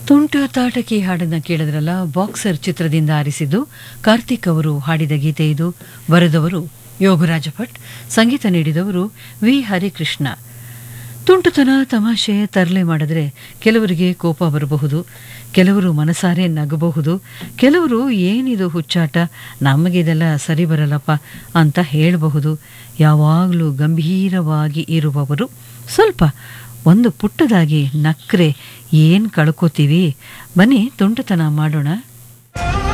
ತುಂಟ ತಾಟಕಿ ಹಾಡನ್ನ ಕೇಳಿದ್ರಲ್ಲ ಬಾಕ್ಸರ್ ಚಿತ್ರದಿಂದ ಆರಿಸಿದ್ದು ಕಾರ್ತಿಕ್ ಅವರು ಹಾಡಿದ ಗೀತೆ ಇದು ಬರೆದವರು ಯೋಗರಾಜ ಭಟ್ ಸಂಗೀತ ನೀಡಿದವರು ವಿ ಹರಿಕೃಷ್ಣ ತುಂಟುತನ ತಮಾಷೆ ತರಲೆ ಮಾಡಿದ್ರೆ ಕೆಲವರಿಗೆ ಕೋಪ ಬರಬಹುದು ಕೆಲವರು ಮನಸಾರೆ ನಗಬಹುದು ಕೆಲವರು ಏನಿದು ಹುಚ್ಚಾಟ ನಮಗಿದೆಲ್ಲ ಸರಿ ಬರಲ್ಲಪ್ಪ ಅಂತ ಹೇಳಬಹುದು ಯಾವಾಗಲೂ ಗಂಭೀರವಾಗಿ ಇರುವವರು ಸ್ವಲ್ಪ ಒಂದು ಪುಟ್ಟದಾಗಿ ನಕ್ರೆ ಏನು ಕಳ್ಕೋತೀವಿ ಬನ್ನಿ ತುಂಟತನ ಮಾಡೋಣ